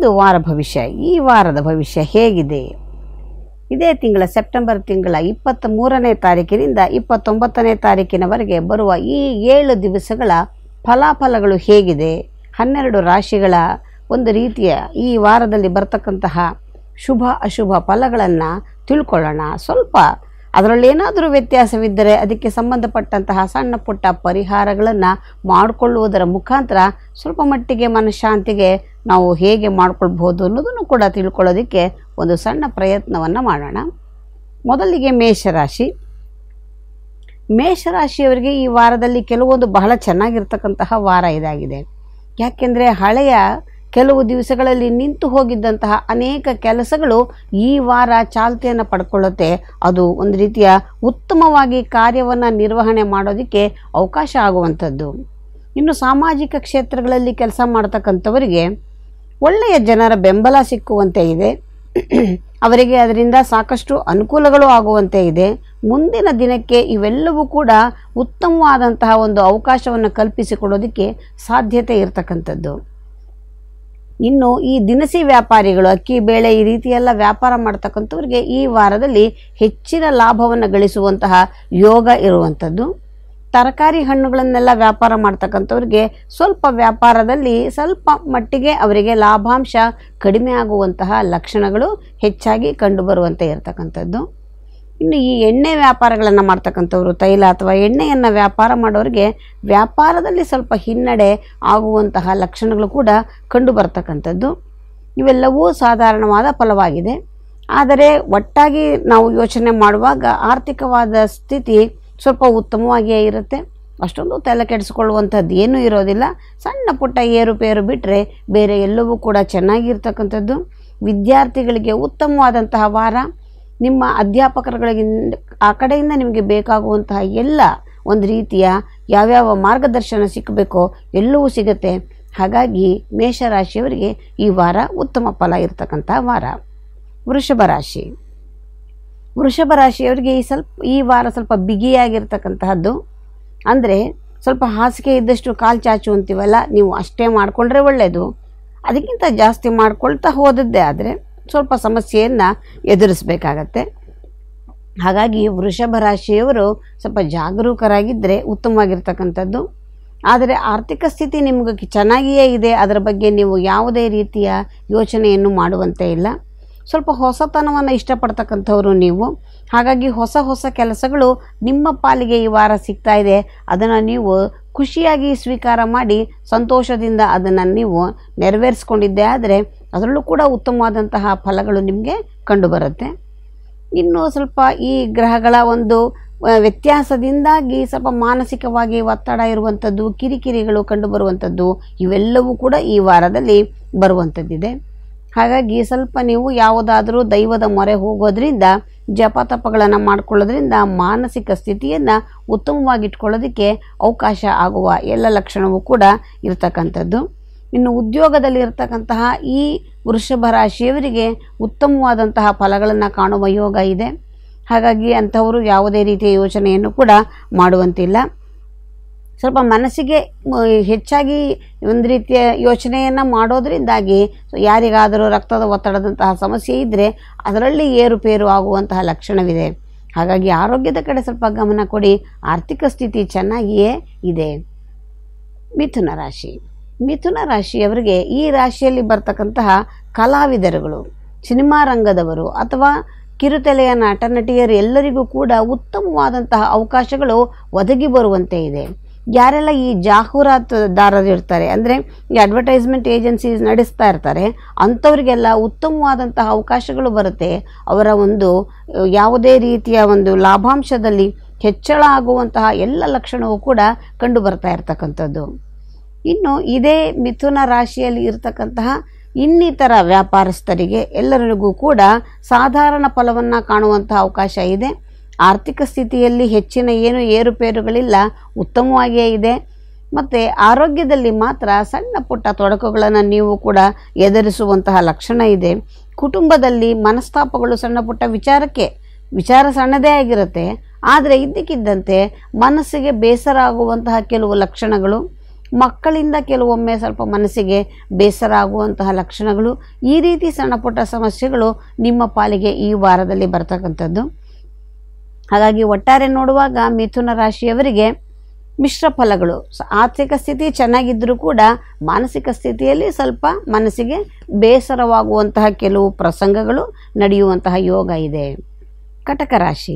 ಇಂದು ವಾರ ಭವಿಷ್ಯ ಈ ವಾರದ ಭವಿಷ್ಯ ಹೇಗಿದೆ ಇದೇ ತಿಂಗಳ ಸೆಪ್ಟೆಂಬರ್ ತಿಂಗಳ ಇಪ್ಪತ್ತ್ ಮೂರನೇ ತಾರೀಕಿನಿಂದ ಇಪ್ಪತ್ತೊಂಬತ್ತನೇ ತಾರೀಕಿನವರೆಗೆ ಬರುವ ಈ ಏಳು ದಿವಸಗಳ ಫಲಾಫಲಗಳು ಹೇಗಿದೆ ಹನ್ನೆರಡು ರಾಶಿಗಳ ಒಂದು ರೀತಿಯ ಈ ವಾರದಲ್ಲಿ ಬರ್ತಕ್ಕಂತಹ ಶುಭ ಅಶುಭ ಫಲಗಳನ್ನು ತಿಳ್ಕೊಳ್ಳೋಣ ಸ್ವಲ್ಪ ಅದರಲ್ಲೇನಾದರೂ ವ್ಯತ್ಯಾಸವಿದ್ದರೆ ಅದಕ್ಕೆ ಸಂಬಂಧಪಟ್ಟಂತಹ ಸಣ್ಣ ಪುಟ್ಟ ಪರಿಹಾರಗಳನ್ನು ಮಾಡಿಕೊಳ್ಳುವುದರ ಮುಖಾಂತರ ಸ್ವಲ್ಪ ಮಟ್ಟಿಗೆ ಮನಃಶಾಂತಿಗೆ ನಾವು ಹೇಗೆ ಮಾಡ್ಕೊಳ್ಬೋದು ಅನ್ನೋದನ್ನು ಕೂಡ ತಿಳ್ಕೊಳ್ಳೋದಕ್ಕೆ ಒಂದು ಸಣ್ಣ ಪ್ರಯತ್ನವನ್ನು ಮಾಡೋಣ ಮೊದಲಿಗೆ ಮೇಷರಾಶಿ ಮೇಷರಾಶಿಯವರಿಗೆ ಈ ವಾರದಲ್ಲಿ ಕೆಲವೊಂದು ಬಹಳ ಚೆನ್ನಾಗಿರ್ತಕ್ಕಂತಹ ವಾರ ಇದಾಗಿದೆ ಯಾಕೆಂದರೆ ಹಳೆಯ ಕೆಲವು ದಿವಸಗಳಲ್ಲಿ ನಿಂತು ಹೋಗಿದ್ದಂತಹ ಅನೇಕ ಕೆಲಸಗಳು ಈ ವಾರ ಚಾಲ್ತಿಯನ್ನು ಪಡ್ಕೊಳ್ಳುತ್ತೆ ಅದು ಒಂದು ರೀತಿಯ ಉತ್ತಮವಾಗಿ ಕಾರ್ಯವನ್ನು ನಿರ್ವಹಣೆ ಮಾಡೋದಕ್ಕೆ ಅವಕಾಶ ಆಗುವಂಥದ್ದು ಇನ್ನು ಸಾಮಾಜಿಕ ಕ್ಷೇತ್ರಗಳಲ್ಲಿ ಕೆಲಸ ಮಾಡ್ತಕ್ಕಂಥವರಿಗೆ ಒಳ್ಳೆಯ ಜನರ ಬೆಂಬಲ ಸಿಕ್ಕುವಂತೆ ಇದೆ ಅವರಿಗೆ ಅದರಿಂದ ಸಾಕಷ್ಟು ಅನುಕೂಲಗಳು ಆಗುವಂತೆ ಇದೆ ಮುಂದಿನ ದಿನಕ್ಕೆ ಇವೆಲ್ಲವೂ ಕೂಡ ಉತ್ತಮವಾದಂತಹ ಒಂದು ಅವಕಾಶವನ್ನು ಕಲ್ಪಿಸಿಕೊಡೋದಕ್ಕೆ ಸಾಧ್ಯತೆ ಇರತಕ್ಕಂಥದ್ದು ಇನ್ನು ಈ ದಿನಸಿ ವ್ಯಾಪಾರಿಗಳು ಅಕ್ಕಿ ಬೇಳೆ ಈ ರೀತಿಯೆಲ್ಲ ವ್ಯಾಪಾರ ಮಾಡ್ತಕ್ಕಂಥವ್ರಿಗೆ ಈ ವಾರದಲ್ಲಿ ಹೆಚ್ಚಿನ ಲಾಭವನ್ನು ಗಳಿಸುವಂತಹ ಯೋಗ ಇರುವಂಥದ್ದು ತರಕಾರಿ ಹಣ್ಣುಗಳನ್ನೆಲ್ಲ ವ್ಯಾಪಾರ ಮಾಡ್ತಕ್ಕಂಥವ್ರಿಗೆ ಸ್ವಲ್ಪ ವ್ಯಾಪಾರದಲ್ಲಿ ಸ್ವಲ್ಪ ಮಟ್ಟಿಗೆ ಅವರಿಗೆ ಲಾಭಾಂಶ ಕಡಿಮೆ ಆಗುವಂತಹ ಲಕ್ಷಣಗಳು ಹೆಚ್ಚಾಗಿ ಕಂಡುಬರುವಂತೆ ಇರತಕ್ಕಂಥದ್ದು ಇನ್ನು ಈ ಎಣ್ಣೆ ವ್ಯಾಪಾರಗಳನ್ನು ಮಾಡ್ತಕ್ಕಂಥವ್ರು ತೈಲ ಅಥವಾ ಎಣ್ಣೆಯನ್ನು ವ್ಯಾಪಾರ ಮಾಡೋರಿಗೆ ವ್ಯಾಪಾರದಲ್ಲಿ ಸ್ವಲ್ಪ ಹಿನ್ನಡೆ ಆಗುವಂತಹ ಲಕ್ಷಣಗಳು ಕೂಡ ಕಂಡು ಬರ್ತಕ್ಕಂಥದ್ದು ಇವೆಲ್ಲವೂ ಸಾಧಾರಣವಾದ ಫಲವಾಗಿದೆ ಆದರೆ ಒಟ್ಟಾಗಿ ನಾವು ಯೋಚನೆ ಮಾಡುವಾಗ ಆರ್ಥಿಕವಾದ ಸ್ಥಿತಿ ಸ್ವಲ್ಪ ಉತ್ತಮವಾಗಿಯೇ ಇರುತ್ತೆ ಅಷ್ಟೊಂದು ತಲೆ ಕೆಡಿಸ್ಕೊಳ್ಳುವಂಥದ್ದು ಏನೂ ಇರೋದಿಲ್ಲ ಸಣ್ಣ ಪುಟ್ಟ ಏರುಪೇರು ಬಿಟ್ಟರೆ ಬೇರೆ ಎಲ್ಲವೂ ಕೂಡ ಚೆನ್ನಾಗಿರ್ತಕ್ಕಂಥದ್ದು ವಿದ್ಯಾರ್ಥಿಗಳಿಗೆ ಉತ್ತಮವಾದಂತಹ ವಾರ ನಿಮ್ಮ ಅಧ್ಯಾಪಕರುಗಳಿಗಿಂದ ಆ ಕಡೆಯಿಂದ ನಿಮಗೆ ಬೇಕಾಗುವಂತಹ ಎಲ್ಲ ಒಂದು ರೀತಿಯ ಯಾವ್ಯಾವ ಮಾರ್ಗದರ್ಶನ ಸಿಕ್ಕಬೇಕೋ ಎಲ್ಲವೂ ಸಿಗುತ್ತೆ ಹಾಗಾಗಿ ಮೇಷರಾಶಿಯವರಿಗೆ ಈ ವಾರ ಉತ್ತಮ ಫಲ ಇರತಕ್ಕಂಥ ವಾರ ವೃಷಭ ರಾಶಿ ವೃಷಭ ರಾಶಿಯವರಿಗೆ ಈ ಸ್ವಲ್ಪ ಈ ವಾರ ಸ್ವಲ್ಪ ಬಿಗಿಯಾಗಿರ್ತಕ್ಕಂತಹದ್ದು ಅಂದರೆ ಸ್ವಲ್ಪ ಹಾಸಿಗೆ ಇದ್ದಷ್ಟು ಕಾಲು ಚಾಚು ಅಂತೀವಲ್ಲ ನೀವು ಅಷ್ಟೇ ಮಾಡಿಕೊಂಡ್ರೆ ಒಳ್ಳೆಯದು ಅದಕ್ಕಿಂತ ಜಾಸ್ತಿ ಮಾಡ್ಕೊಳ್ತಾ ಹೋದದ್ದೇ ಆದರೆ ಸ್ವಲ್ಪ ಸಮಸ್ಯೆಯನ್ನು ಎದುರಿಸಬೇಕಾಗತ್ತೆ ಹಾಗಾಗಿ ವೃಷಭ ರಾಶಿಯವರು ಸ್ವಲ್ಪ ಜಾಗರೂಕರಾಗಿದ್ದರೆ ಉತ್ತಮವಾಗಿರ್ತಕ್ಕಂಥದ್ದು ಆದರೆ ಆರ್ಥಿಕ ಸ್ಥಿತಿ ನಿಮಗೆ ಚೆನ್ನಾಗಿಯೇ ಇದೆ ಅದರ ಬಗ್ಗೆ ನೀವು ಯಾವುದೇ ರೀತಿಯ ಯೋಚನೆಯನ್ನು ಮಾಡುವಂತೆ ಇಲ್ಲ ಸ್ವಲ್ಪ ಹೊಸತನವನ್ನು ಇಷ್ಟಪಡ್ತಕ್ಕಂಥವ್ರು ನೀವು ಹಾಗಾಗಿ ಹೊಸ ಹೊಸ ಕೆಲಸಗಳು ನಿಮ್ಮ ಪಾಲಿಗೆ ಈ ವಾರ ಸಿಗ್ತಾ ಇದೆ ಅದನ್ನು ನೀವು ಖುಷಿಯಾಗಿ ಸ್ವೀಕಾರ ಮಾಡಿ ಸಂತೋಷದಿಂದ ಅದನ್ನು ನೀವು ನೆರವೇರಿಸ್ಕೊಂಡಿದ್ದೆ ಆದರೆ ಅದರಲ್ಲೂ ಕೂಡ ಉತ್ತಮವಾದಂತಹ ಫಲಗಳು ನಿಮಗೆ ಕಂಡುಬರುತ್ತೆ ಇನ್ನು ಸ್ವಲ್ಪ ಈ ಗ್ರಹಗಳ ಒಂದು ಆ, ವ್ಯತ್ಯಾಸದಿಂದಾಗಿ ಸ್ವಲ್ಪ ಮಾನಸಿಕವಾಗಿ ಒತ್ತಡ ಇರುವಂಥದ್ದು ಕಿರಿಕಿರಿಗಳು ಕಂಡುಬರುವಂಥದ್ದು ಇವೆಲ್ಲವೂ ಕೂಡ ಈ ವಾರದಲ್ಲಿ ಬರುವಂಥದ್ದಿದೆ ಹಾಗಾಗಿ ಸ್ವಲ್ಪ ನೀವು ಯಾವುದಾದರೂ ದೈವದ ಮೊರೆ ಹೋಗೋದ್ರಿಂದ ಜಪ ತಪಗಳನ್ನು ಮಾಡ್ಕೊಳ್ಳೋದ್ರಿಂದ ಮಾನಸಿಕ ಸ್ಥಿತಿಯನ್ನು ಉತ್ತಮವಾಗಿಟ್ಕೊಳ್ಳೋದಕ್ಕೆ ಅವಕಾಶ ಆಗುವ ಎಲ್ಲ ಲಕ್ಷಣವೂ ಕೂಡ ಇರತಕ್ಕಂಥದ್ದು ಇನ್ನು ಉದ್ಯೋಗದಲ್ಲಿ ಇರತಕ್ಕಂತಹ ಈ ವೃಷಭ ರಾಶಿಯವರಿಗೆ ಉತ್ತಮವಾದಂತಹ ಫಲಗಳನ್ನು ಕಾಣುವ ಯೋಗ ಇದೆ ಹಾಗಾಗಿ ಅಂಥವರು ಯಾವುದೇ ರೀತಿಯ ಯೋಚನೆಯನ್ನು ಕೂಡ ಮಾಡುವಂತಿಲ್ಲ ಸ್ವಲ್ಪ ಮನಸ್ಸಿಗೆ ಮ, ಹೆಚ್ಚಾಗಿ ಒಂದು ರೀತಿಯ ಯೋಚನೆಯನ್ನು ಮಾಡೋದ್ರಿಂದಾಗಿ ಯಾರಿಗಾದರೂ ರಕ್ತದ ಒತ್ತಡದಂತಹ ಸಮಸ್ಯೆ ಇದ್ದರೆ ಅದರಲ್ಲಿ ಏರುಪೇರು ಆಗುವಂತಹ ಲಕ್ಷಣವಿದೆ ಹಾಗಾಗಿ ಆರೋಗ್ಯದ ಕಡೆ ಸ್ವಲ್ಪ ಗಮನ ಕೊಡಿ ಆರ್ಥಿಕ ಸ್ಥಿತಿ ಚೆನ್ನಾಗಿಯೇ ಇದೆ ಮಿಥುನ ರಾಶಿ ಮಿಥುನ ರಾಶಿಯವರಿಗೆ ಈ ರಾಶಿಯಲ್ಲಿ ಬರ್ತಕ್ಕಂತಹ ಕಲಾವಿದರುಗಳು ಸಿನಿಮಾ ರಂಗದವರು ಅಥವಾ ಕಿರುತೆಲೆಯ ನಟ ನಟಿಯರು ಎಲ್ಲರಿಗೂ ಕೂಡ ಉತ್ತಮವಾದಂತಹ ಅವಕಾಶಗಳು ಒದಗಿ ಬರುವಂತೆ ಇದೆ ಯಾರೆಲ್ಲ ಈ ಜಾಹೀರಾತುದಾರರು ಇರ್ತಾರೆ ಅಂದರೆ ಈ ಅಡ್ವರ್ಟೈಸ್ಮೆಂಟ್ ಏಜೆನ್ಸೀಸ್ ನಡೆಸ್ತಾ ಇರ್ತಾರೆ ಅಂಥವರಿಗೆಲ್ಲ ಉತ್ತಮವಾದಂತಹ ಅವಕಾಶಗಳು ಬರುತ್ತೆ ಅವರ ಒಂದು ಅಹ್, ಯಾವುದೇ ರೀತಿಯ ಒಂದು ಲಾಭಾಂಶದಲ್ಲಿ ಹೆಚ್ಚಳ ಆಗುವಂತಹ ಎಲ್ಲ ಲಕ್ಷಣವೂ ಕೂಡ ಕಂಡು ಬರ್ತಾ ಇರ್ತಕ್ಕಂಥದ್ದು ಇನ್ನು ಇದೇ ಮಿಥುನ ರಾಶಿಯಲ್ಲಿ ಇರತಕ್ಕಂತಹ ಇನ್ನಿತರ ವ್ಯಾಪಾರಸ್ಥರಿಗೆ ಎಲ್ಲರಿಗೂ ಕೂಡ ಸಾಧಾರಣ ಫಲವನ್ನು ಕಾಣುವಂತಹ ಅವಕಾಶ ಇದೆ ಆರ್ಥಿಕ ಸ್ಥಿತಿಯಲ್ಲಿ ಹೆಚ್ಚಿನ ಏನು ಏರುಪೇರುಗಳಿಲ್ಲ ಉತ್ತಮವಾಗಿಯೇ ಇದೆ ಮತ್ತು ಆರೋಗ್ಯದಲ್ಲಿ ಮಾತ್ರ ಸಣ್ಣ ಪುಟ್ಟ ತೊಡಕುಗಳನ್ನು ನೀವು ಕೂಡ ಎದುರಿಸುವಂತಹ ಲಕ್ಷಣ ಇದೆ ಕುಟುಂಬದಲ್ಲಿ ಮನಸ್ತಾಪಗಳು ಸಣ್ಣ ಪುಟ್ಟ ವಿಚಾರಕ್ಕೆ ವಿಚಾರ ಸಣ್ಣದೇ ಆಗಿರುತ್ತೆ ಆದರೆ ಇದ್ದಕ್ಕಿದ್ದಂತೆ ಮನಸ್ಸಿಗೆ ಬೇಸರ ಆಗುವಂತಹ ಕೆಲವು ಲಕ್ಷಣಗಳು ಮಕ್ಕಳಿಂದ ಕೆಲವೊಮ್ಮೆ ಸ್ವಲ್ಪ ಮನಸ್ಸಿಗೆ ಬೇಸರ ಆಗುವಂತಹ ಲಕ್ಷಣಗಳು ಈ ರೀತಿ ಸಣ್ಣ ಪುಟ್ಟ ಸಮಸ್ಯೆಗಳು ನಿಮ್ಮ ಪಾಲಿಗೆ ಈ ವಾರದಲ್ಲಿ ಬರ್ತಕ್ಕಂಥದ್ದು ಹಾಗಾಗಿ ಒಟ್ಟಾರೆ ನೋಡುವಾಗ ಮಿಥುನ ರಾಶಿಯವರಿಗೆ ಮಿಶ್ರ ಫಲಗಳು ಸ- ಆರ್ಥಿಕ ಸ್ಥಿತಿ ಚೆನ್ನಾಗಿದ್ದರೂ ಕೂಡ ಮಾನಸಿಕ ಸ್ಥಿತಿಯಲ್ಲಿ ಸ್ವಲ್ಪ ಮನಸ್ಸಿಗೆ ಬೇಸರವಾಗುವಂತಹ ಕೆಲವು ಪ್ರಸಂಗಗಳು ನಡೆಯುವಂತಹ ಯೋಗ ಇದೆ ಕಟಕ ರಾಶಿ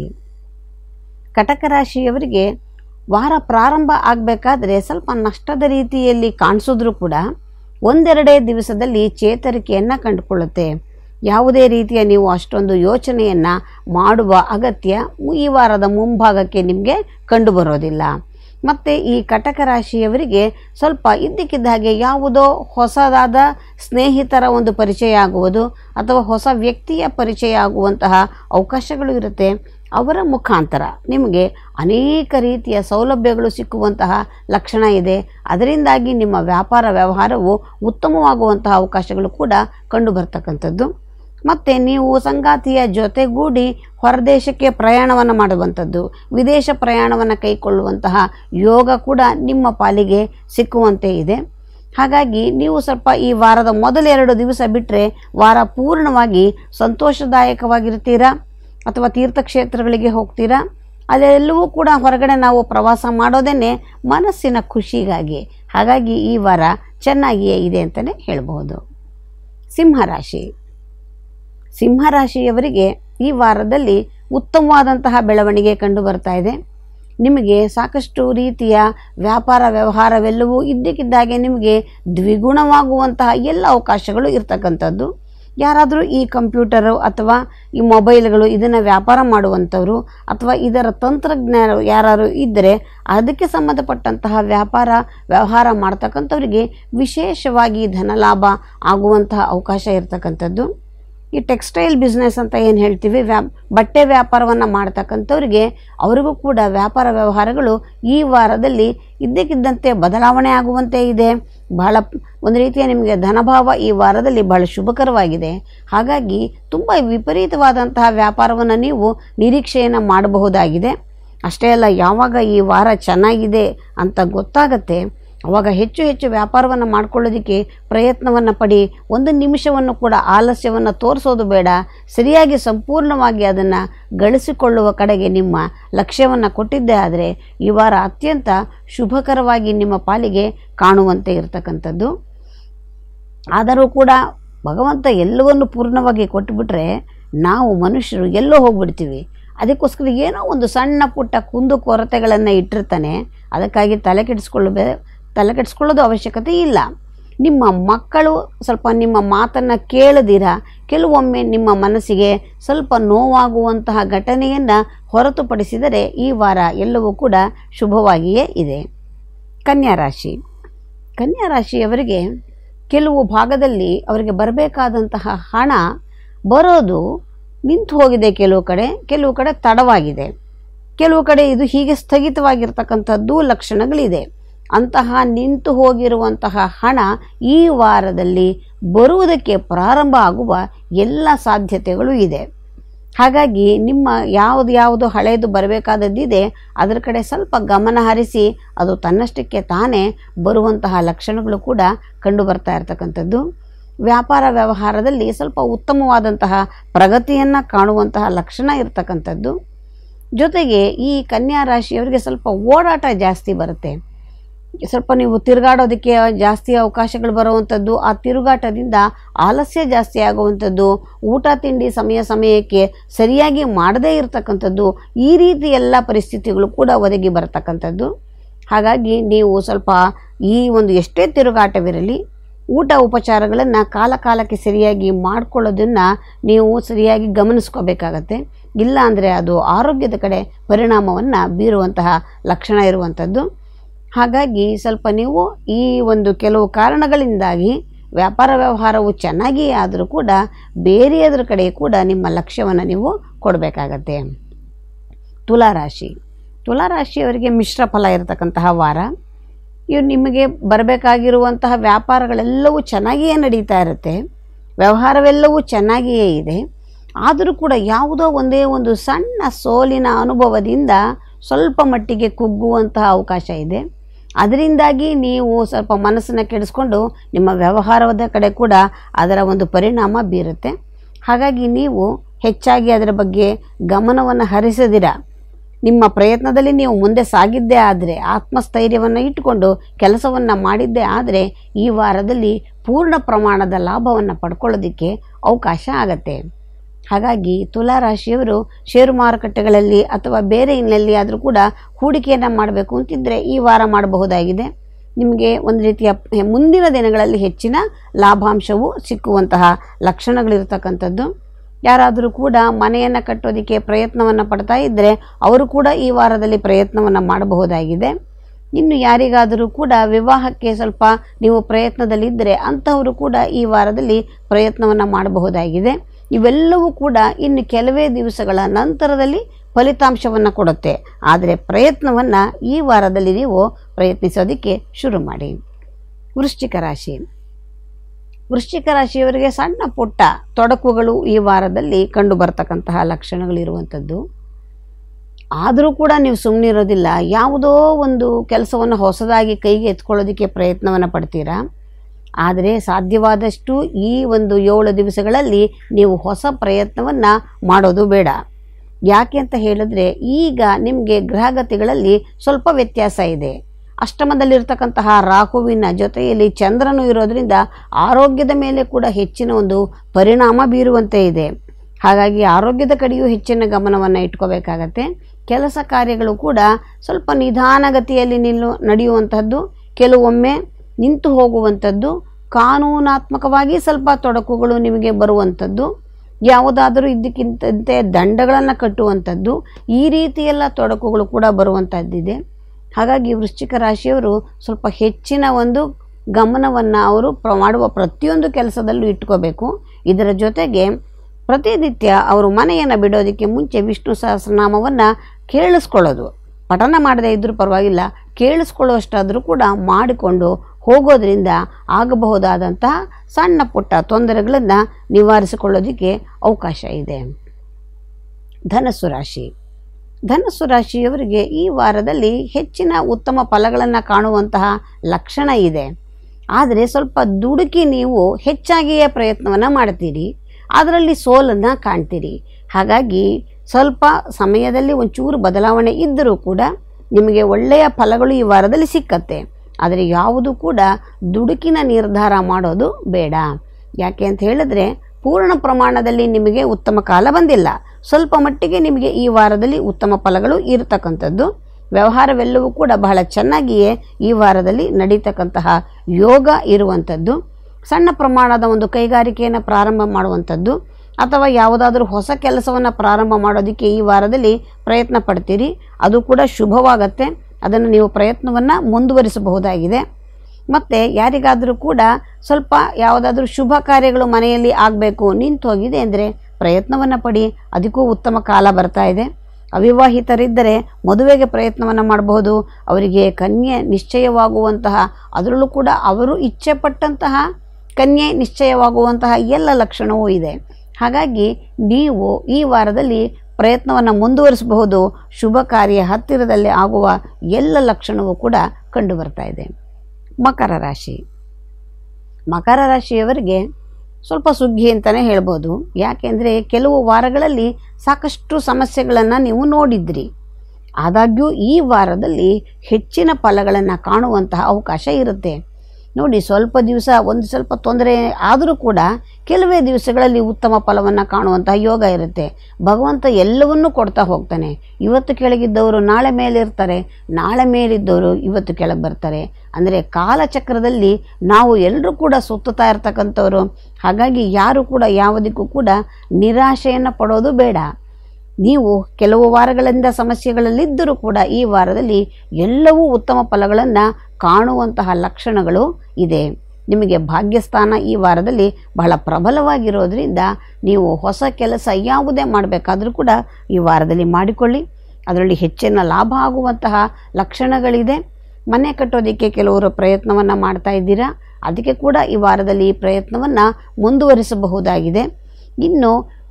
ಕಟಕ ರಾಶಿಯವರಿಗೆ ವಾರ ಪ್ರಾರಂಭ ಆಗಬೇಕಾದ್ರೆ ಸ್ವಲ್ಪ ನಷ್ಟದ ರೀತಿಯಲ್ಲಿ ಕಾಣಿಸಿದ್ರೂ ಕೂಡ ಒಂದೆರಡೇ ದಿವಸದಲ್ಲಿ ಚೇತರಿಕೆಯನ್ನು ಕಂಡುಕೊಳ್ಳುತ್ತೆ ಯಾವುದೇ ರೀತಿಯ ನೀವು ಅಷ್ಟೊಂದು ಯೋಚನೆಯನ್ನು ಮಾಡುವ ಅಗತ್ಯ ಈ ವಾರದ ಮುಂಭಾಗಕ್ಕೆ ನಿಮಗೆ ಕಂಡುಬರೋದಿಲ್ಲ ಮತ್ತು ಈ ಕಟಕ ರಾಶಿಯವರಿಗೆ ಸ್ವಲ್ಪ ಇದ್ದಕ್ಕಿದ್ದ ಹಾಗೆ ಯಾವುದೋ ಹೊಸದಾದ ಸ್ನೇಹಿತರ ಒಂದು ಪರಿಚಯ ಆಗುವುದು ಅಥವಾ ಹೊಸ ವ್ಯಕ್ತಿಯ ಪರಿಚಯ ಆಗುವಂತಹ ಅವಕಾಶಗಳು ಇರುತ್ತೆ ಅವರ ಮುಖಾಂತರ ನಿಮಗೆ ಅನೇಕ ರೀತಿಯ ಸೌಲಭ್ಯಗಳು ಸಿಕ್ಕುವಂತಹ ಲಕ್ಷಣ ಇದೆ ಅದರಿಂದಾಗಿ ನಿಮ್ಮ ವ್ಯಾಪಾರ ವ್ಯವಹಾರವು ಉತ್ತಮವಾಗುವಂತಹ ಅವಕಾಶಗಳು ಕೂಡ ಕಂಡು ಬರ್ತಕ್ಕಂಥದ್ದು ಮತ್ತು ನೀವು ಸಂಗಾತಿಯ ಜೊತೆಗೂಡಿ ಹೊರದೇಶಕ್ಕೆ ಪ್ರಯಾಣವನ್ನು ಮಾಡುವಂಥದ್ದು ವಿದೇಶ ಪ್ರಯಾಣವನ್ನು ಕೈಗೊಳ್ಳುವಂತಹ ಯೋಗ ಕೂಡ ನಿಮ್ಮ ಪಾಲಿಗೆ ಸಿಕ್ಕುವಂತೆ ಇದೆ ಹಾಗಾಗಿ ನೀವು ಸ್ವಲ್ಪ ಈ ವಾರದ ಮೊದಲೆರಡು ದಿವಸ ಬಿಟ್ಟರೆ ವಾರ ಪೂರ್ಣವಾಗಿ ಸಂತೋಷದಾಯಕವಾಗಿರ್ತೀರಾ ಅಥವಾ ತೀರ್ಥಕ್ಷೇತ್ರಗಳಿಗೆ ಹೋಗ್ತೀರಾ ಅದೆಲ್ಲವೂ ಕೂಡ ಹೊರಗಡೆ ನಾವು ಪ್ರವಾಸ ಮಾಡೋದೇ ಮನಸ್ಸಿನ ಖುಷಿಗಾಗಿ ಹಾಗಾಗಿ ಈ ವಾರ ಚೆನ್ನಾಗಿಯೇ ಇದೆ ಅಂತಲೇ ಹೇಳ್ಬೋದು ಸಿಂಹರಾಶಿ ಸಿಂಹರಾಶಿಯವರಿಗೆ ಈ ವಾರದಲ್ಲಿ ಉತ್ತಮವಾದಂತಹ ಬೆಳವಣಿಗೆ ಕಂಡು ಬರ್ತಾ ಇದೆ ನಿಮಗೆ ಸಾಕಷ್ಟು ರೀತಿಯ ವ್ಯಾಪಾರ ವ್ಯವಹಾರವೆಲ್ಲವೂ ಇದ್ದಕ್ಕಿದ್ದಾಗೆ ನಿಮಗೆ ದ್ವಿಗುಣವಾಗುವಂತಹ ಎಲ್ಲ ಅವಕಾಶಗಳು ಇರ್ತಕ್ಕಂಥದ್ದು ಯಾರಾದರೂ ಈ ಕಂಪ್ಯೂಟರು ಅಥವಾ ಈ ಮೊಬೈಲ್ಗಳು ಇದನ್ನು ವ್ಯಾಪಾರ ಮಾಡುವಂಥವರು ಅಥವಾ ಇದರ ತಂತ್ರಜ್ಞಾನ ಯಾರಾದರೂ ಇದ್ದರೆ ಅದಕ್ಕೆ ಸಂಬಂಧಪಟ್ಟಂತಹ ವ್ಯಾಪಾರ ವ್ಯವಹಾರ ಮಾಡ್ತಕ್ಕಂಥವರಿಗೆ ವಿಶೇಷವಾಗಿ ಧನಲಾಭ ಆಗುವಂತಹ ಅವಕಾಶ ಇರ್ತಕ್ಕಂಥದ್ದು ಈ ಟೆಕ್ಸ್ಟೈಲ್ ಬಿಸ್ನೆಸ್ ಅಂತ ಏನು ಹೇಳ್ತೀವಿ ವ್ಯಾ ಬಟ್ಟೆ ವ್ಯಾಪಾರವನ್ನು ಮಾಡ್ತಕ್ಕಂಥವ್ರಿಗೆ ಅವರಿಗೂ ಕೂಡ ವ್ಯಾಪಾರ ವ್ಯವಹಾರಗಳು ಈ ವಾರದಲ್ಲಿ ಇದ್ದಕ್ಕಿದ್ದಂತೆ ಬದಲಾವಣೆ ಆಗುವಂತೆ ಇದೆ ಬಹಳ ಒಂದು ರೀತಿಯ ನಿಮಗೆ ಧನಭಾವ ಈ ವಾರದಲ್ಲಿ ಬಹಳ ಶುಭಕರವಾಗಿದೆ ಹಾಗಾಗಿ ತುಂಬ ವಿಪರೀತವಾದಂತಹ ವ್ಯಾಪಾರವನ್ನು ನೀವು ನಿರೀಕ್ಷೆಯನ್ನು ಮಾಡಬಹುದಾಗಿದೆ ಅಷ್ಟೇ ಅಲ್ಲ ಯಾವಾಗ ಈ ವಾರ ಚೆನ್ನಾಗಿದೆ ಅಂತ ಗೊತ್ತಾಗತ್ತೆ ಅವಾಗ ಹೆಚ್ಚು ಹೆಚ್ಚು ವ್ಯಾಪಾರವನ್ನು ಮಾಡ್ಕೊಳ್ಳೋದಕ್ಕೆ ಪ್ರಯತ್ನವನ್ನು ಪಡಿ ಒಂದು ನಿಮಿಷವನ್ನು ಕೂಡ ಆಲಸ್ಯವನ್ನು ತೋರಿಸೋದು ಬೇಡ ಸರಿಯಾಗಿ ಸಂಪೂರ್ಣವಾಗಿ ಅದನ್ನು ಗಳಿಸಿಕೊಳ್ಳುವ ಕಡೆಗೆ ನಿಮ್ಮ ಲಕ್ಷ್ಯವನ್ನು ಕೊಟ್ಟಿದ್ದೇ ಆದರೆ ಈ ವಾರ ಅತ್ಯಂತ ಶುಭಕರವಾಗಿ ನಿಮ್ಮ ಪಾಲಿಗೆ ಕಾಣುವಂತೆ ಇರತಕ್ಕಂಥದ್ದು ಆದರೂ ಕೂಡ ಭಗವಂತ ಎಲ್ಲವನ್ನು ಪೂರ್ಣವಾಗಿ ಕೊಟ್ಟುಬಿಟ್ರೆ ನಾವು ಮನುಷ್ಯರು ಎಲ್ಲೋ ಹೋಗ್ಬಿಡ್ತೀವಿ ಅದಕ್ಕೋಸ್ಕರ ಏನೋ ಒಂದು ಸಣ್ಣ ಪುಟ್ಟ ಕುಂದು ಕೊರತೆಗಳನ್ನು ಇಟ್ಟಿರ್ತಾನೆ ಅದಕ್ಕಾಗಿ ತಲೆ ಕೆಡಿಸ್ಕೊಳ್ಳಬೇ ತಲೆ ಕೆಡಿಸ್ಕೊಳ್ಳೋದು ಅವಶ್ಯಕತೆ ಇಲ್ಲ ನಿಮ್ಮ ಮಕ್ಕಳು ಸ್ವಲ್ಪ ನಿಮ್ಮ ಮಾತನ್ನು ಕೇಳದಿರ ಕೆಲವೊಮ್ಮೆ ನಿಮ್ಮ ಮನಸ್ಸಿಗೆ ಸ್ವಲ್ಪ ನೋವಾಗುವಂತಹ ಘಟನೆಯನ್ನು ಹೊರತುಪಡಿಸಿದರೆ ಈ ವಾರ ಎಲ್ಲವೂ ಕೂಡ ಶುಭವಾಗಿಯೇ ಇದೆ ಕನ್ಯಾ ರಾಶಿ ಕನ್ಯಾ ರಾಶಿಯವರಿಗೆ ಕೆಲವು ಭಾಗದಲ್ಲಿ ಅವರಿಗೆ ಬರಬೇಕಾದಂತಹ ಹಣ ಬರೋದು ನಿಂತು ಹೋಗಿದೆ ಕೆಲವು ಕಡೆ ಕೆಲವು ಕಡೆ ತಡವಾಗಿದೆ ಕೆಲವು ಕಡೆ ಇದು ಹೀಗೆ ಸ್ಥಗಿತವಾಗಿರ್ತಕ್ಕಂಥದ್ದು ಲಕ್ಷಣಗಳಿದೆ ಅಂತಹ ನಿಂತು ಹೋಗಿರುವಂತಹ ಹಣ ಈ ವಾರದಲ್ಲಿ ಬರುವುದಕ್ಕೆ ಪ್ರಾರಂಭ ಆಗುವ ಎಲ್ಲ ಸಾಧ್ಯತೆಗಳು ಇದೆ ಹಾಗಾಗಿ ನಿಮ್ಮ ಯಾವುದು ಯಾವುದು ಹಳೆಯದು ಬರಬೇಕಾದದ್ದಿದೆ ಅದರ ಕಡೆ ಸ್ವಲ್ಪ ಗಮನ ಹರಿಸಿ ಅದು ತನ್ನಷ್ಟಕ್ಕೆ ತಾನೇ ಬರುವಂತಹ ಲಕ್ಷಣಗಳು ಕೂಡ ಕಂಡು ಬರ್ತಾ ಇರತಕ್ಕಂಥದ್ದು ವ್ಯಾಪಾರ ವ್ಯವಹಾರದಲ್ಲಿ ಸ್ವಲ್ಪ ಉತ್ತಮವಾದಂತಹ ಪ್ರಗತಿಯನ್ನು ಕಾಣುವಂತಹ ಲಕ್ಷಣ ಇರತಕ್ಕಂಥದ್ದು ಜೊತೆಗೆ ಈ ಕನ್ಯಾ ರಾಶಿಯವರಿಗೆ ಸ್ವಲ್ಪ ಓಡಾಟ ಜಾಸ್ತಿ ಬರುತ್ತೆ ಸ್ವಲ್ಪ ನೀವು ತಿರುಗಾಡೋದಕ್ಕೆ ಜಾಸ್ತಿ ಅವಕಾಶಗಳು ಬರುವಂಥದ್ದು ಆ ತಿರುಗಾಟದಿಂದ ಆಲಸ್ಯ ಜಾಸ್ತಿ ಆಗುವಂಥದ್ದು ಊಟ ತಿಂಡಿ ಸಮಯ ಸಮಯಕ್ಕೆ ಸರಿಯಾಗಿ ಮಾಡದೇ ಇರತಕ್ಕಂಥದ್ದು ಈ ರೀತಿ ಎಲ್ಲ ಪರಿಸ್ಥಿತಿಗಳು ಕೂಡ ಒದಗಿ ಬರತಕ್ಕಂಥದ್ದು ಹಾಗಾಗಿ ನೀವು ಸ್ವಲ್ಪ ಈ ಒಂದು ಎಷ್ಟೇ ತಿರುಗಾಟವಿರಲಿ ಊಟ ಉಪಚಾರಗಳನ್ನು ಕಾಲ ಕಾಲಕ್ಕೆ ಸರಿಯಾಗಿ ಮಾಡ್ಕೊಳ್ಳೋದನ್ನು ನೀವು ಸರಿಯಾಗಿ ಗಮನಿಸ್ಕೋಬೇಕಾಗತ್ತೆ ಇಲ್ಲ ಅಂದರೆ ಅದು ಆರೋಗ್ಯದ ಕಡೆ ಪರಿಣಾಮವನ್ನು ಬೀರುವಂತಹ ಲಕ್ಷಣ ಇರುವಂಥದ್ದು ಹಾಗಾಗಿ ಸ್ವಲ್ಪ ನೀವು ಈ ಒಂದು ಕೆಲವು ಕಾರಣಗಳಿಂದಾಗಿ ವ್ಯಾಪಾರ ವ್ಯವಹಾರವು ಚೆನ್ನಾಗಿಯೇ ಆದರೂ ಕೂಡ ಬೇರೆಯದ್ರ ಕಡೆ ಕೂಡ ನಿಮ್ಮ ಲಕ್ಷ್ಯವನ್ನು ನೀವು ಕೊಡಬೇಕಾಗತ್ತೆ ತುಲಾರಾಶಿ ತುಲಾರಾಶಿಯವರಿಗೆ ಮಿಶ್ರ ಫಲ ಇರತಕ್ಕಂತಹ ವಾರ ಇವು ನಿಮಗೆ ಬರಬೇಕಾಗಿರುವಂತಹ ವ್ಯಾಪಾರಗಳೆಲ್ಲವೂ ಚೆನ್ನಾಗಿಯೇ ನಡೀತಾ ಇರುತ್ತೆ ವ್ಯವಹಾರವೆಲ್ಲವೂ ಚೆನ್ನಾಗಿಯೇ ಇದೆ ಆದರೂ ಕೂಡ ಯಾವುದೋ ಒಂದೇ ಒಂದು ಸಣ್ಣ ಸೋಲಿನ ಅನುಭವದಿಂದ ಸ್ವಲ್ಪ ಮಟ್ಟಿಗೆ ಕುಗ್ಗುವಂತಹ ಅವಕಾಶ ಇದೆ ಅದರಿಂದಾಗಿ ನೀವು ಸ್ವಲ್ಪ ಮನಸ್ಸನ್ನು ಕೆಡಿಸ್ಕೊಂಡು ನಿಮ್ಮ ವ್ಯವಹಾರದ ಕಡೆ ಕೂಡ ಅದರ ಒಂದು ಪರಿಣಾಮ ಬೀರುತ್ತೆ ಹಾಗಾಗಿ ನೀವು ಹೆಚ್ಚಾಗಿ ಅದರ ಬಗ್ಗೆ ಗಮನವನ್ನು ಹರಿಸದಿರ ನಿಮ್ಮ ಪ್ರಯತ್ನದಲ್ಲಿ ನೀವು ಮುಂದೆ ಸಾಗಿದ್ದೇ ಆದರೆ ಆತ್ಮಸ್ಥೈರ್ಯವನ್ನು ಇಟ್ಟುಕೊಂಡು ಕೆಲಸವನ್ನು ಮಾಡಿದ್ದೇ ಆದರೆ ಈ ವಾರದಲ್ಲಿ ಪೂರ್ಣ ಪ್ರಮಾಣದ ಲಾಭವನ್ನು ಪಡ್ಕೊಳ್ಳೋದಕ್ಕೆ ಅವಕಾಶ ಆಗತ್ತೆ ಹಾಗಾಗಿ ತುಲಾ ರಾಶಿಯವರು ಷೇರು ಮಾರುಕಟ್ಟೆಗಳಲ್ಲಿ ಅಥವಾ ಬೇರೆ ಇನ್ನೆಲ್ಲಿ ಆದರೂ ಕೂಡ ಹೂಡಿಕೆಯನ್ನು ಮಾಡಬೇಕು ಅಂತಿದ್ದರೆ ಈ ವಾರ ಮಾಡಬಹುದಾಗಿದೆ ನಿಮಗೆ ಒಂದು ರೀತಿಯ ಮುಂದಿನ ದಿನಗಳಲ್ಲಿ ಹೆಚ್ಚಿನ ಲಾಭಾಂಶವು ಸಿಕ್ಕುವಂತಹ ಲಕ್ಷಣಗಳಿರ್ತಕ್ಕಂಥದ್ದು ಯಾರಾದರೂ ಕೂಡ ಮನೆಯನ್ನು ಕಟ್ಟೋದಕ್ಕೆ ಪ್ರಯತ್ನವನ್ನು ಪಡ್ತಾ ಇದ್ದರೆ ಅವರು ಕೂಡ ಈ ವಾರದಲ್ಲಿ ಪ್ರಯತ್ನವನ್ನು ಮಾಡಬಹುದಾಗಿದೆ ಇನ್ನು ಯಾರಿಗಾದರೂ ಕೂಡ ವಿವಾಹಕ್ಕೆ ಸ್ವಲ್ಪ ನೀವು ಪ್ರಯತ್ನದಲ್ಲಿದ್ದರೆ ಅಂಥವರು ಕೂಡ ಈ ವಾರದಲ್ಲಿ ಪ್ರಯತ್ನವನ್ನು ಮಾಡಬಹುದಾಗಿದೆ ಇವೆಲ್ಲವೂ ಕೂಡ ಇನ್ನು ಕೆಲವೇ ದಿವಸಗಳ ನಂತರದಲ್ಲಿ ಫಲಿತಾಂಶವನ್ನು ಕೊಡುತ್ತೆ ಆದರೆ ಪ್ರಯತ್ನವನ್ನು ಈ ವಾರದಲ್ಲಿ ನೀವು ಪ್ರಯತ್ನಿಸೋದಕ್ಕೆ ಶುರು ಮಾಡಿ ವೃಶ್ಚಿಕ ರಾಶಿ ವೃಶ್ಚಿಕ ರಾಶಿಯವರಿಗೆ ಸಣ್ಣ ಪುಟ್ಟ ತೊಡಕುಗಳು ಈ ವಾರದಲ್ಲಿ ಕಂಡು ಬರ್ತಕ್ಕಂತಹ ಲಕ್ಷಣಗಳಿರುವಂಥದ್ದು ಆದರೂ ಕೂಡ ನೀವು ಸುಮ್ಮನಿರೋದಿಲ್ಲ ಯಾವುದೋ ಒಂದು ಕೆಲಸವನ್ನು ಹೊಸದಾಗಿ ಕೈಗೆ ಎತ್ಕೊಳ್ಳೋದಕ್ಕೆ ಪ್ರಯತ್ನವನ್ನು ಪಡ್ತೀರಾ ಆದರೆ ಸಾಧ್ಯವಾದಷ್ಟು ಈ ಒಂದು ಏಳು ದಿವಸಗಳಲ್ಲಿ ನೀವು ಹೊಸ ಪ್ರಯತ್ನವನ್ನು ಮಾಡೋದು ಬೇಡ ಯಾಕೆ ಅಂತ ಹೇಳಿದ್ರೆ ಈಗ ನಿಮಗೆ ಗ್ರಹಗತಿಗಳಲ್ಲಿ ಸ್ವಲ್ಪ ವ್ಯತ್ಯಾಸ ಇದೆ ಅಷ್ಟಮದಲ್ಲಿರ್ತಕ್ಕಂತಹ ರಾಹುವಿನ ಜೊತೆಯಲ್ಲಿ ಚಂದ್ರನು ಇರೋದ್ರಿಂದ ಆರೋಗ್ಯದ ಮೇಲೆ ಕೂಡ ಹೆಚ್ಚಿನ ಒಂದು ಪರಿಣಾಮ ಬೀರುವಂತೆ ಇದೆ ಹಾಗಾಗಿ ಆರೋಗ್ಯದ ಕಡೆಯೂ ಹೆಚ್ಚಿನ ಗಮನವನ್ನು ಇಟ್ಕೋಬೇಕಾಗತ್ತೆ ಕೆಲಸ ಕಾರ್ಯಗಳು ಕೂಡ ಸ್ವಲ್ಪ ನಿಧಾನಗತಿಯಲ್ಲಿ ನಿಲ್ಲು ನಡೆಯುವಂಥದ್ದು ಕೆಲವೊಮ್ಮೆ ನಿಂತು ಹೋಗುವಂಥದ್ದು ಕಾನೂನಾತ್ಮಕವಾಗಿ ಸ್ವಲ್ಪ ತೊಡಕುಗಳು ನಿಮಗೆ ಬರುವಂಥದ್ದು ಯಾವುದಾದರೂ ಇದಕ್ಕಿಂತಂತೆ ದಂಡಗಳನ್ನು ಕಟ್ಟುವಂಥದ್ದು ಈ ರೀತಿಯೆಲ್ಲ ತೊಡಕುಗಳು ಕೂಡ ಬರುವಂಥದ್ದಿದೆ ಹಾಗಾಗಿ ವೃಶ್ಚಿಕ ರಾಶಿಯವರು ಸ್ವಲ್ಪ ಹೆಚ್ಚಿನ ಒಂದು ಗಮನವನ್ನು ಅವರು ಪ್ರ ಮಾಡುವ ಪ್ರತಿಯೊಂದು ಕೆಲಸದಲ್ಲೂ ಇಟ್ಕೋಬೇಕು ಇದರ ಜೊತೆಗೆ ಪ್ರತಿನಿತ್ಯ ಅವರು ಮನೆಯನ್ನು ಬಿಡೋದಕ್ಕೆ ಮುಂಚೆ ವಿಷ್ಣು ಸಹಸ್ರನಾಮವನ್ನು ಕೇಳಿಸ್ಕೊಳ್ಳೋದು ಪಠನ ಮಾಡದೇ ಇದ್ದರೂ ಪರವಾಗಿಲ್ಲ ಕೇಳಿಸ್ಕೊಳ್ಳುವಷ್ಟಾದರೂ ಕೂಡ ಮಾಡಿಕೊಂಡು ಹೋಗೋದ್ರಿಂದ ಆಗಬಹುದಾದಂತಹ ಸಣ್ಣ ಪುಟ್ಟ ತೊಂದರೆಗಳನ್ನು ನಿವಾರಿಸಿಕೊಳ್ಳೋದಕ್ಕೆ ಅವಕಾಶ ಇದೆ ಧನಸ್ಸು ರಾಶಿ ಧನಸ್ಸು ರಾಶಿಯವರಿಗೆ ಈ ವಾರದಲ್ಲಿ ಹೆಚ್ಚಿನ ಉತ್ತಮ ಫಲಗಳನ್ನು ಕಾಣುವಂತಹ ಲಕ್ಷಣ ಇದೆ ಆದರೆ ಸ್ವಲ್ಪ ದುಡುಕಿ ನೀವು ಹೆಚ್ಚಾಗಿಯೇ ಪ್ರಯತ್ನವನ್ನು ಮಾಡ್ತೀರಿ ಅದರಲ್ಲಿ ಸೋಲನ್ನು ಕಾಣ್ತೀರಿ ಹಾಗಾಗಿ ಸ್ವಲ್ಪ ಸಮಯದಲ್ಲಿ ಒಂಚೂರು ಬದಲಾವಣೆ ಇದ್ದರೂ ಕೂಡ ನಿಮಗೆ ಒಳ್ಳೆಯ ಫಲಗಳು ಈ ವಾರದಲ್ಲಿ ಸಿಕ್ಕತ್ತೆ ಆದರೆ ಯಾವುದು ಕೂಡ ದುಡುಕಿನ ನಿರ್ಧಾರ ಮಾಡೋದು ಬೇಡ ಯಾಕೆ ಅಂತ ಹೇಳಿದ್ರೆ ಪೂರ್ಣ ಪ್ರಮಾಣದಲ್ಲಿ ನಿಮಗೆ ಉತ್ತಮ ಕಾಲ ಬಂದಿಲ್ಲ ಸ್ವಲ್ಪ ಮಟ್ಟಿಗೆ ನಿಮಗೆ ಈ ವಾರದಲ್ಲಿ ಉತ್ತಮ ಫಲಗಳು ಇರತಕ್ಕಂಥದ್ದು ವ್ಯವಹಾರವೆಲ್ಲವೂ ಕೂಡ ಬಹಳ ಚೆನ್ನಾಗಿಯೇ ಈ ವಾರದಲ್ಲಿ ನಡೀತಕ್ಕಂತಹ ಯೋಗ ಇರುವಂಥದ್ದು ಸಣ್ಣ ಪ್ರಮಾಣದ ಒಂದು ಕೈಗಾರಿಕೆಯನ್ನು ಪ್ರಾರಂಭ ಮಾಡುವಂಥದ್ದು ಅಥವಾ ಯಾವುದಾದ್ರೂ ಹೊಸ ಕೆಲಸವನ್ನು ಪ್ರಾರಂಭ ಮಾಡೋದಕ್ಕೆ ಈ ವಾರದಲ್ಲಿ ಪ್ರಯತ್ನ ಪಡ್ತೀರಿ ಅದು ಕೂಡ ಶುಭವಾಗತ್ತೆ ಅದನ್ನು ನೀವು ಪ್ರಯತ್ನವನ್ನು ಮುಂದುವರಿಸಬಹುದಾಗಿದೆ ಮತ್ತು ಯಾರಿಗಾದರೂ ಕೂಡ ಸ್ವಲ್ಪ ಯಾವುದಾದ್ರೂ ಶುಭ ಕಾರ್ಯಗಳು ಮನೆಯಲ್ಲಿ ಆಗಬೇಕು ನಿಂತು ಹೋಗಿದೆ ಅಂದರೆ ಪ್ರಯತ್ನವನ್ನು ಪಡಿ ಅದಕ್ಕೂ ಉತ್ತಮ ಕಾಲ ಬರ್ತಾ ಇದೆ ಅವಿವಾಹಿತರಿದ್ದರೆ ಮದುವೆಗೆ ಪ್ರಯತ್ನವನ್ನು ಮಾಡಬಹುದು ಅವರಿಗೆ ಕನ್ಯೆ ನಿಶ್ಚಯವಾಗುವಂತಹ ಅದರಲ್ಲೂ ಕೂಡ ಅವರು ಇಚ್ಛೆ ಪಟ್ಟಂತಹ ಕನ್ಯೆ ನಿಶ್ಚಯವಾಗುವಂತಹ ಎಲ್ಲ ಲಕ್ಷಣವೂ ಇದೆ ಹಾಗಾಗಿ ನೀವು ಈ ವಾರದಲ್ಲಿ ಪ್ರಯತ್ನವನ್ನು ಮುಂದುವರಿಸಬಹುದು ಶುಭ ಕಾರ್ಯ ಹತ್ತಿರದಲ್ಲಿ ಆಗುವ ಎಲ್ಲ ಲಕ್ಷಣವೂ ಕೂಡ ಕಂಡು ಬರ್ತಾ ಇದೆ ಮಕರ ರಾಶಿ ಮಕರ ರಾಶಿಯವರಿಗೆ ಸ್ವಲ್ಪ ಸುಗ್ಗಿ ಅಂತಲೇ ಹೇಳ್ಬೋದು ಯಾಕೆಂದರೆ ಕೆಲವು ವಾರಗಳಲ್ಲಿ ಸಾಕಷ್ಟು ಸಮಸ್ಯೆಗಳನ್ನು ನೀವು ನೋಡಿದ್ರಿ ಆದಾಗ್ಯೂ ಈ ವಾರದಲ್ಲಿ ಹೆಚ್ಚಿನ ಫಲಗಳನ್ನು ಕಾಣುವಂತಹ ಅವಕಾಶ ಇರುತ್ತೆ ನೋಡಿ ಸ್ವಲ್ಪ ದಿವಸ ಒಂದು ಸ್ವಲ್ಪ ತೊಂದರೆ ಆದರೂ ಕೂಡ ಕೆಲವೇ ದಿವಸಗಳಲ್ಲಿ ಉತ್ತಮ ಫಲವನ್ನು ಕಾಣುವಂತಹ ಯೋಗ ಇರುತ್ತೆ ಭಗವಂತ ಎಲ್ಲವನ್ನೂ ಕೊಡ್ತಾ ಹೋಗ್ತಾನೆ ಇವತ್ತು ಕೆಳಗಿದ್ದವರು ನಾಳೆ ಮೇಲಿರ್ತಾರೆ ನಾಳೆ ಮೇಲಿದ್ದವರು ಇವತ್ತು ಕೆಳಗೆ ಬರ್ತಾರೆ ಅಂದರೆ ಕಾಲಚಕ್ರದಲ್ಲಿ ನಾವು ಎಲ್ಲರೂ ಕೂಡ ಸುತ್ತುತ್ತಾ ಇರ್ತಕ್ಕಂಥವ್ರು ಹಾಗಾಗಿ ಯಾರು ಕೂಡ ಯಾವುದಕ್ಕೂ ಕೂಡ ನಿರಾಶೆಯನ್ನು ಪಡೋದು ಬೇಡ ನೀವು ಕೆಲವು ವಾರಗಳಿಂದ ಸಮಸ್ಯೆಗಳಲ್ಲಿದ್ದರೂ ಕೂಡ ಈ ವಾರದಲ್ಲಿ ಎಲ್ಲವೂ ಉತ್ತಮ ಫಲಗಳನ್ನು ಕಾಣುವಂತಹ ಲಕ್ಷಣಗಳು ಇದೆ ನಿಮಗೆ ಭಾಗ್ಯಸ್ಥಾನ ಈ ವಾರದಲ್ಲಿ ಬಹಳ ಪ್ರಬಲವಾಗಿರೋದ್ರಿಂದ ನೀವು ಹೊಸ ಕೆಲಸ ಯಾವುದೇ ಮಾಡಬೇಕಾದ್ರೂ ಕೂಡ ಈ ವಾರದಲ್ಲಿ ಮಾಡಿಕೊಳ್ಳಿ ಅದರಲ್ಲಿ ಹೆಚ್ಚಿನ ಲಾಭ ಆಗುವಂತಹ ಲಕ್ಷಣಗಳಿದೆ ಮನೆ ಕಟ್ಟೋದಕ್ಕೆ ಕೆಲವರು ಪ್ರಯತ್ನವನ್ನು ಮಾಡ್ತಾ ಇದ್ದೀರಾ ಅದಕ್ಕೆ ಕೂಡ ಈ ವಾರದಲ್ಲಿ ಈ ಪ್ರಯತ್ನವನ್ನು ಮುಂದುವರಿಸಬಹುದಾಗಿದೆ ಇನ್ನು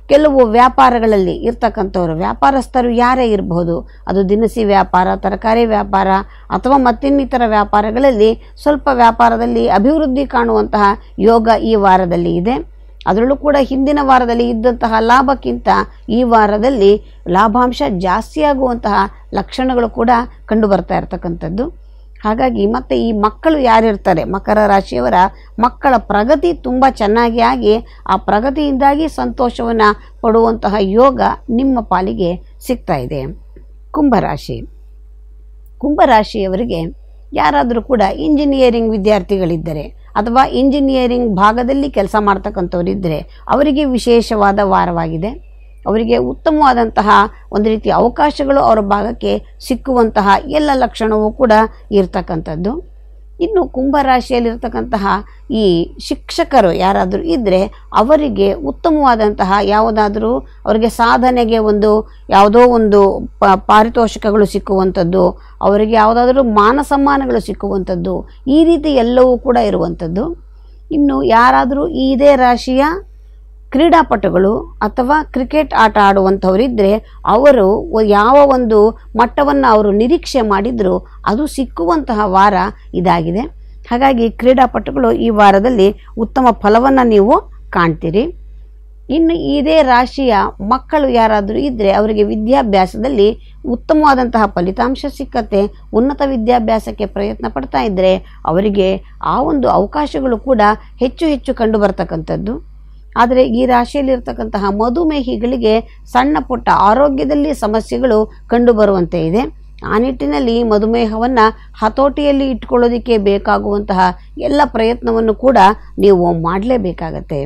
ಕೆಲವು ವ್ಯಾಪಾರಗಳಲ್ಲಿ ಇರ್ತಕ್ಕಂಥವ್ರು ವ್ಯಾಪಾರಸ್ಥರು ಯಾರೇ ಇರಬಹುದು ಅದು ದಿನಸಿ ವ್ಯಾಪಾರ ತರಕಾರಿ ವ್ಯಾಪಾರ ಅಥವಾ ಮತ್ತಿನ್ನಿತರ ವ್ಯಾಪಾರಗಳಲ್ಲಿ ಸ್ವಲ್ಪ ವ್ಯಾಪಾರದಲ್ಲಿ ಅಭಿವೃದ್ಧಿ ಕಾಣುವಂತಹ ಯೋಗ ಈ ವಾರದಲ್ಲಿ ಇದೆ ಅದರಲ್ಲೂ ಕೂಡ ಹಿಂದಿನ ವಾರದಲ್ಲಿ ಇದ್ದಂತಹ ಲಾಭಕ್ಕಿಂತ ಈ ವಾರದಲ್ಲಿ ಲಾಭಾಂಶ ಜಾಸ್ತಿಯಾಗುವಂತಹ ಲಕ್ಷಣಗಳು ಕೂಡ ಕಂಡು ಬರ್ತಾ ಇರತಕ್ಕಂಥದ್ದು ಹಾಗಾಗಿ ಮತ್ತೆ ಈ ಮಕ್ಕಳು ಯಾರಿರ್ತಾರೆ ಮಕರ ರಾಶಿಯವರ ಮಕ್ಕಳ ಪ್ರಗತಿ ತುಂಬ ಚೆನ್ನಾಗಿ ಆಗಿ ಆ ಪ್ರಗತಿಯಿಂದಾಗಿ ಸಂತೋಷವನ್ನು ಪಡುವಂತಹ ಯೋಗ ನಿಮ್ಮ ಪಾಲಿಗೆ ಸಿಗ್ತಾ ಇದೆ ಕುಂಭರಾಶಿ ಕುಂಭರಾಶಿಯವರಿಗೆ ಯಾರಾದರೂ ಕೂಡ ಇಂಜಿನಿಯರಿಂಗ್ ವಿದ್ಯಾರ್ಥಿಗಳಿದ್ದರೆ ಅಥವಾ ಇಂಜಿನಿಯರಿಂಗ್ ಭಾಗದಲ್ಲಿ ಕೆಲಸ ಮಾಡ್ತಕ್ಕಂಥವರಿದ್ದರೆ ಅವರಿಗೆ ವಿಶೇಷವಾದ ವಾರವಾಗಿದೆ ಅವರಿಗೆ ಉತ್ತಮವಾದಂತಹ ಒಂದು ರೀತಿಯ ಅವಕಾಶಗಳು ಅವರ ಭಾಗಕ್ಕೆ ಸಿಕ್ಕುವಂತಹ ಎಲ್ಲ ಲಕ್ಷಣವೂ ಕೂಡ ಇರ್ತಕ್ಕಂಥದ್ದು ಇನ್ನು ಕುಂಭರಾಶಿಯಲ್ಲಿರ್ತಕ್ಕಂತಹ ಈ ಶಿಕ್ಷಕರು ಯಾರಾದರೂ ಇದ್ದರೆ ಅವರಿಗೆ ಉತ್ತಮವಾದಂತಹ ಯಾವುದಾದರೂ ಅವರಿಗೆ ಸಾಧನೆಗೆ ಒಂದು ಯಾವುದೋ ಒಂದು ಪ ಪಾರಿತೋಷಕಗಳು ಸಿಕ್ಕುವಂಥದ್ದು ಅವರಿಗೆ ಯಾವುದಾದ್ರೂ ಮಾನ ಸಮ್ಮಾನಗಳು ಸಿಕ್ಕುವಂಥದ್ದು ಈ ರೀತಿ ಎಲ್ಲವೂ ಕೂಡ ಇರುವಂಥದ್ದು ಇನ್ನು ಯಾರಾದರೂ ಇದೇ ರಾಶಿಯ ಕ್ರೀಡಾಪಟುಗಳು ಅಥವಾ ಕ್ರಿಕೆಟ್ ಆಟ ಆಡುವಂಥವರಿದ್ದರೆ ಅವರು ಒ- ಯಾವ ಒಂದು ಮಟ್ಟವನ್ನು ಅವರು ನಿರೀಕ್ಷೆ ಮಾಡಿದರೂ ಅದು ಸಿಕ್ಕುವಂತಹ ವಾರ ಇದಾಗಿದೆ ಹಾಗಾಗಿ ಕ್ರೀಡಾಪಟುಗಳು ಈ ವಾರದಲ್ಲಿ ಉತ್ತಮ ಫಲವನ್ನು ನೀವು ಕಾಣ್ತೀರಿ ಇನ್ನು ಇದೇ ರಾಶಿಯ ಮಕ್ಕಳು ಯಾರಾದರೂ ಇದ್ದರೆ ಅವರಿಗೆ ವಿದ್ಯಾಭ್ಯಾಸದಲ್ಲಿ ಉತ್ತಮವಾದಂತಹ ಫಲಿತಾಂಶ ಸಿಕ್ಕತ್ತೆ ಉನ್ನತ ವಿದ್ಯಾಭ್ಯಾಸಕ್ಕೆ ಪ್ರಯತ್ನ ಪಡ್ತಾ ಇದ್ದರೆ ಅವರಿಗೆ ಆ ಒಂದು ಅವಕಾಶಗಳು ಕೂಡ ಹೆಚ್ಚು ಹೆಚ್ಚು ಕಂಡು ಬರ್ತಕ್ಕಂಥದ್ದು ಆದರೆ ಈ ರಾಶಿಯಲ್ಲಿರ್ತಕ್ಕಂತಹ ಮಧುಮೇಹಿಗಳಿಗೆ ಸಣ್ಣ ಪುಟ್ಟ ಆರೋಗ್ಯದಲ್ಲಿ ಸಮಸ್ಯೆಗಳು ಕಂಡುಬರುವಂತೆ ಇದೆ ಆ ನಿಟ್ಟಿನಲ್ಲಿ ಮಧುಮೇಹವನ್ನು ಹತೋಟಿಯಲ್ಲಿ ಇಟ್ಕೊಳ್ಳೋದಕ್ಕೆ ಬೇಕಾಗುವಂತಹ ಎಲ್ಲ ಪ್ರಯತ್ನವನ್ನು ಕೂಡ ನೀವು ಮಾಡಲೇಬೇಕಾಗತ್ತೆ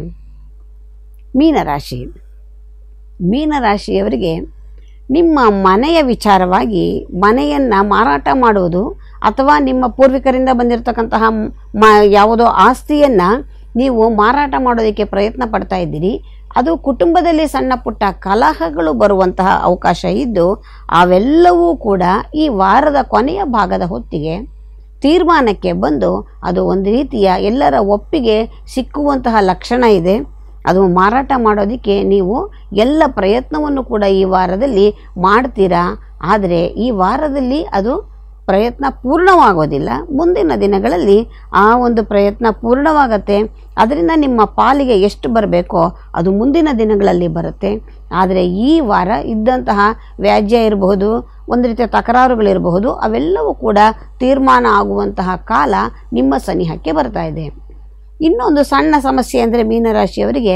ಮೀನರಾಶಿ ಮೀನರಾಶಿಯವರಿಗೆ ನಿಮ್ಮ ಮನೆಯ ವಿಚಾರವಾಗಿ ಮನೆಯನ್ನು ಮಾರಾಟ ಮಾಡುವುದು ಅಥವಾ ನಿಮ್ಮ ಪೂರ್ವಿಕರಿಂದ ಬಂದಿರತಕ್ಕಂತಹ ಮ ಯಾವುದೋ ಆಸ್ತಿಯನ್ನು ನೀವು ಮಾರಾಟ ಮಾಡೋದಕ್ಕೆ ಪ್ರಯತ್ನ ಪಡ್ತಾ ಇದ್ದೀರಿ ಅದು ಕುಟುಂಬದಲ್ಲಿ ಸಣ್ಣ ಪುಟ್ಟ ಕಲಹಗಳು ಬರುವಂತಹ ಅವಕಾಶ ಇದ್ದು ಅವೆಲ್ಲವೂ ಕೂಡ ಈ ವಾರದ ಕೊನೆಯ ಭಾಗದ ಹೊತ್ತಿಗೆ ತೀರ್ಮಾನಕ್ಕೆ ಬಂದು ಅದು ಒಂದು ರೀತಿಯ ಎಲ್ಲರ ಒಪ್ಪಿಗೆ ಸಿಕ್ಕುವಂತಹ ಲಕ್ಷಣ ಇದೆ ಅದು ಮಾರಾಟ ಮಾಡೋದಕ್ಕೆ ನೀವು ಎಲ್ಲ ಪ್ರಯತ್ನವನ್ನು ಕೂಡ ಈ ವಾರದಲ್ಲಿ ಮಾಡ್ತೀರಾ ಆದರೆ ಈ ವಾರದಲ್ಲಿ ಅದು ಪ್ರಯತ್ನ ಪೂರ್ಣವಾಗೋದಿಲ್ಲ ಮುಂದಿನ ದಿನಗಳಲ್ಲಿ ಆ ಒಂದು ಪ್ರಯತ್ನ ಪೂರ್ಣವಾಗತ್ತೆ ಅದರಿಂದ ನಿಮ್ಮ ಪಾಲಿಗೆ ಎಷ್ಟು ಬರಬೇಕೋ ಅದು ಮುಂದಿನ ದಿನಗಳಲ್ಲಿ ಬರುತ್ತೆ ಆದರೆ ಈ ವಾರ ಇದ್ದಂತಹ ವ್ಯಾಜ್ಯ ಇರಬಹುದು ಒಂದು ರೀತಿಯ ತಕರಾರುಗಳಿರಬಹುದು ಅವೆಲ್ಲವೂ ಕೂಡ ತೀರ್ಮಾನ ಆಗುವಂತಹ ಕಾಲ ನಿಮ್ಮ ಸನಿಹಕ್ಕೆ ಬರ್ತಾ ಇದೆ ಇನ್ನೊಂದು ಸಣ್ಣ ಸಮಸ್ಯೆ ಅಂದರೆ ಮೀನರಾಶಿಯವರಿಗೆ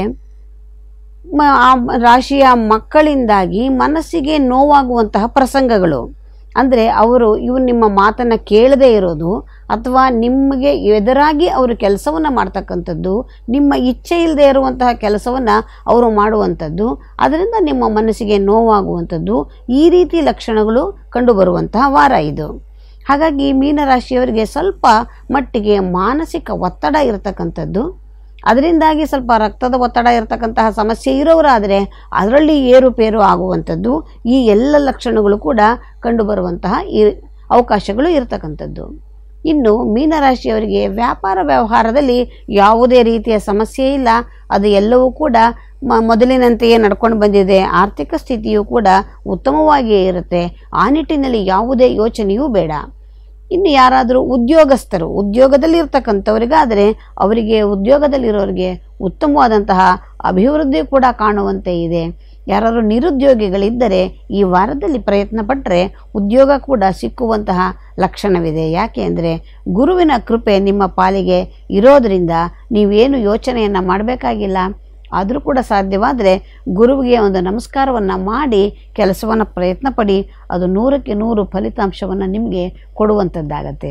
ಮ ಆ ರಾಶಿಯ ಮಕ್ಕಳಿಂದಾಗಿ ಮನಸ್ಸಿಗೆ ನೋವಾಗುವಂತಹ ಪ್ರಸಂಗಗಳು ಅಂದರೆ ಅವರು ಇವು ನಿಮ್ಮ ಮಾತನ್ನು ಕೇಳದೇ ಇರೋದು ಅಥವಾ ನಿಮಗೆ ಎದುರಾಗಿ ಅವರು ಕೆಲಸವನ್ನು ಮಾಡ್ತಕ್ಕಂಥದ್ದು ನಿಮ್ಮ ಇಚ್ಛೆ ಇಲ್ಲದೆ ಇರುವಂತಹ ಕೆಲಸವನ್ನು ಅವರು ಮಾಡುವಂಥದ್ದು ಅದರಿಂದ ನಿಮ್ಮ ಮನಸ್ಸಿಗೆ ನೋವಾಗುವಂಥದ್ದು ಈ ರೀತಿ ಲಕ್ಷಣಗಳು ಕಂಡುಬರುವಂತಹ ವಾರ ಇದು ಹಾಗಾಗಿ ಮೀನರಾಶಿಯವರಿಗೆ ಸ್ವಲ್ಪ ಮಟ್ಟಿಗೆ ಮಾನಸಿಕ ಒತ್ತಡ ಇರತಕ್ಕಂಥದ್ದು ಅದರಿಂದಾಗಿ ಸ್ವಲ್ಪ ರಕ್ತದ ಒತ್ತಡ ಇರತಕ್ಕಂತಹ ಸಮಸ್ಯೆ ಇರೋರಾದರೆ ಅದರಲ್ಲಿ ಏರುಪೇರು ಆಗುವಂಥದ್ದು ಈ ಎಲ್ಲ ಲಕ್ಷಣಗಳು ಕೂಡ ಕಂಡುಬರುವಂತಹ ಈ ಅವಕಾಶಗಳು ಇರತಕ್ಕಂಥದ್ದು ಇನ್ನು ಮೀನರಾಶಿಯವರಿಗೆ ವ್ಯಾಪಾರ ವ್ಯವಹಾರದಲ್ಲಿ ಯಾವುದೇ ರೀತಿಯ ಸಮಸ್ಯೆ ಇಲ್ಲ ಅದು ಎಲ್ಲವೂ ಕೂಡ ಮ ಮೊದಲಿನಂತೆಯೇ ನಡ್ಕೊಂಡು ಬಂದಿದೆ ಆರ್ಥಿಕ ಸ್ಥಿತಿಯೂ ಕೂಡ ಉತ್ತಮವಾಗಿಯೇ ಇರುತ್ತೆ ಆ ನಿಟ್ಟಿನಲ್ಲಿ ಯಾವುದೇ ಯೋಚನೆಯೂ ಬೇಡ ಇನ್ನು ಯಾರಾದರೂ ಉದ್ಯೋಗಸ್ಥರು ಉದ್ಯೋಗದಲ್ಲಿ ಇರ್ತಕ್ಕಂಥವ್ರಿಗಾದರೆ ಅವರಿಗೆ ಉದ್ಯೋಗದಲ್ಲಿರೋರಿಗೆ ಉತ್ತಮವಾದಂತಹ ಅಭಿವೃದ್ಧಿ ಕೂಡ ಕಾಣುವಂತೆ ಇದೆ ಯಾರಾದರೂ ನಿರುದ್ಯೋಗಿಗಳಿದ್ದರೆ ಈ ವಾರದಲ್ಲಿ ಪ್ರಯತ್ನ ಪಟ್ಟರೆ ಉದ್ಯೋಗ ಕೂಡ ಸಿಕ್ಕುವಂತಹ ಲಕ್ಷಣವಿದೆ ಯಾಕೆ ಅಂದರೆ ಗುರುವಿನ ಕೃಪೆ ನಿಮ್ಮ ಪಾಲಿಗೆ ಇರೋದರಿಂದ ನೀವೇನು ಯೋಚನೆಯನ್ನು ಮಾಡಬೇಕಾಗಿಲ್ಲ ಆದರೂ ಕೂಡ ಸಾಧ್ಯವಾದರೆ ಗುರುವಿಗೆ ಒಂದು ನಮಸ್ಕಾರವನ್ನು ಮಾಡಿ ಕೆಲಸವನ್ನು ಪ್ರಯತ್ನ ಪಡಿ ಅದು ನೂರಕ್ಕೆ ನೂರು ಫಲಿತಾಂಶವನ್ನು ನಿಮಗೆ ಕೊಡುವಂಥದ್ದಾಗತ್ತೆ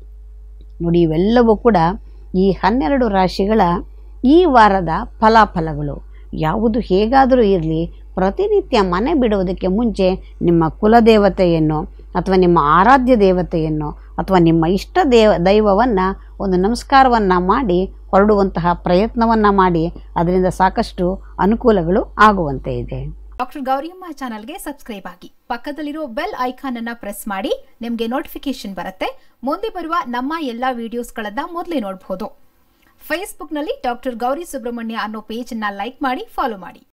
ನೋಡಿ ಇವೆಲ್ಲವೂ ಕೂಡ ಈ ಹನ್ನೆರಡು ರಾಶಿಗಳ ಈ ವಾರದ ಫಲಾಫಲಗಳು ಯಾವುದು ಹೇಗಾದರೂ ಇರಲಿ ಪ್ರತಿನಿತ್ಯ ಮನೆ ಬಿಡುವುದಕ್ಕೆ ಮುಂಚೆ ನಿಮ್ಮ ಕುಲದೇವತೆಯನ್ನು ಅಥವಾ ನಿಮ್ಮ ಆರಾಧ್ಯ ದೇವತೆಯನ್ನು ಅಥವಾ ನಿಮ್ಮ ಇಷ್ಟ ದೇವ ದೈವವನ್ನು ಒಂದು ನಮಸ್ಕಾರವನ್ನು ಮಾಡಿ ಹೊರಡುವಂತಹ ಪ್ರಯತ್ನವನ್ನು ಮಾಡಿ ಅದರಿಂದ ಸಾಕಷ್ಟು ಅನುಕೂಲಗಳು ಆಗುವಂತೆ ಇದೆ ಡಾಕ್ಟರ್ ಗೌರಿಯಮ್ಮ ಚಾನಲ್ಗೆ ಸಬ್ಸ್ಕ್ರೈಬ್ ಆಗಿ ಪಕ್ಕದಲ್ಲಿರೋ ಬೆಲ್ ಐಕಾನ್ ಅನ್ನ ಪ್ರೆಸ್ ಮಾಡಿ ನಿಮಗೆ ನೋಟಿಫಿಕೇಶನ್ ಬರುತ್ತೆ ಮುಂದೆ ಬರುವ ನಮ್ಮ ಎಲ್ಲಾ ವಿಡಿಯೋಸ್ಗಳನ್ನ ಮೊದಲೇ ನೋಡಬಹುದು ಫೇಸ್ಬುಕ್ನಲ್ಲಿ ಡಾಕ್ಟರ್ ಗೌರಿ ಸುಬ್ರಹ್ಮಣ್ಯ ಅನ್ನೋ ಪೇಜ್ ಅನ್ನ ಲೈಕ್ ಮಾಡಿ ಫಾಲೋ ಮಾಡಿ